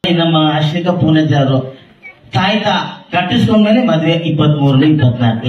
ನಮ್ಮ ಅಶ್ವಿಕಾ ಪೂನಜ್ಜರು ತಾಯ್ತ ಕಟ್ಟಿಸ್ಕೊಂಡ್ಮೇಲೆ ಮದ್ವೆ ಇಪ್ಪತ್ತ್ ಮೂರನೇ ಇಪ್ಪತ್ನಾಲ್ಕು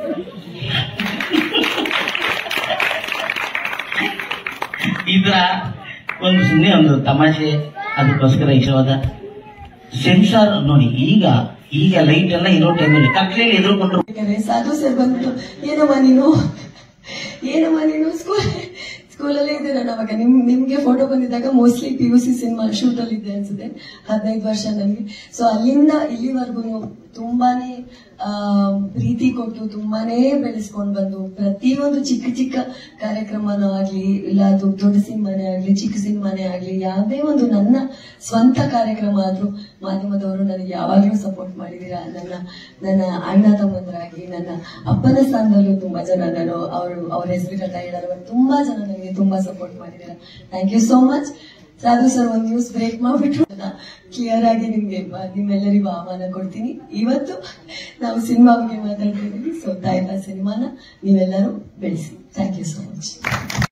ಇದ್ರ ಒಂದು ಸುಮ್ಮನೆ ಒಂದು ತಮಾಷೆ ಅದಕ್ಕೋಸ್ಕರ ಇಷ್ಟವಾದ ಸೆನ್ಸಾರ್ ನೋಡಿ ಈಗ ಈಗ ಲೈಟ್ ಎಲ್ಲ ಇರೋ ಟೈಮಲ್ಲಿ ಕತ್ಲೆಯಲ್ಲಿ ಎದುರುಕೊಂಡ್ರು ಬೇಕಾದ್ರೆ ಸಾಧು ಸರ್ ಬಂದ್ಬಿಟ್ಟು ಏನಮ್ಮ ನೀನು ಏನಮ್ಮ ನೀನು ಸ್ಕೂಲ್ ಸ್ಕೂಲಲ್ಲೇ ಇದ್ದೆ ನಾನು ಅವಾಗ ನಿಮ್ ನಿಮ್ಗೆ ಫೋಟೋ ಬಂದಿದ್ದಾಗ mostly P U C cinema shoot ಅಲ್ಲಿ ಇದ್ದೆ ಅನ್ಸುತ್ತೆ ಹದಿನೈದು ವರ್ಷ ನನಗೆ ಸೊ ಅಲ್ಲಿಂದ ಇಲ್ಲಿವರೆಗೂ ತುಂಬಾನೇ ಆ, ಪ್ರೀತಿ ಕೊಟ್ಟು ತುಂಬಾನೇ ಬೆಳೆಸ್ಕೊಂಡ್ ಬಂದು ಪ್ರತಿಯೊಂದು ಚಿಕ್ಕ ಚಿಕ್ಕ ಕಾರ್ಯಕ್ರಮನೂ ಆಗ್ಲಿ ಇಲ್ಲ ಅದು ದೊಡ್ಡ ಸಿನಿಮಾನೇ ಆಗ್ಲಿ ಚಿಕ್ಕ ಸಿನಿಮಾನೇ ಆಗ್ಲಿ ಯಾವುದೇ ಒಂದು ನನ್ನ ಸ್ವಂತ ಕಾರ್ಯಕ್ರಮ ಆದ್ರೂ ಮಾಧ್ಯಮದವರು ನನಗೆ ಯಾವಾಗ್ಲೂ ಸಪೋರ್ಟ್ ಮಾಡಿದೀರಾ ನನ್ನ ನನ್ನ ಅಣ್ಣ ತಮ್ಮಂದರಾಗಿ ನನ್ನ ಅಪ್ಪನ ಸ್ಥಾನದಲ್ಲೂ ತುಂಬಾ ಜನ ನಾನು ಅವರು ಅವ್ರ ಹೆಸರುಗಳನ್ನ ಹೇಳಲ್ಲ ತುಂಬಾ ಜನ ನನಗೆ ತುಂಬಾ ಸಪೋರ್ಟ್ ಮಾಡಿದೀರಾ thank you so much Sadhu sir ಒಂದು ನ್ಯೂಸ್ ಬ್ರೇಕ್ ಮಾಡ್ಬಿಟ್ರು ಕ್ಲಿಯರ್ ಆಗಿ ನಿಮ್ಗೆ ಬ- ನಿಮ್ಮೆಲ್ಲರಿಗೂ ಆಹ್ವಾನ ಕೊಡ್ತೀನಿ ಇವತ್ತು ನಾವು ಸಿನಿಮಾ ಬಗ್ಗೆ ಮಾತಾಡ್ತಿದ್ದೀವಿ ಸೊ ತಾಯಿನ ಸಿನಿಮಾನ ನೀವೆಲ್ಲರೂ ಬೆಳೆಸಿ ಥ್ಯಾಂಕ್ ಯು ಸೋ ಮಚ್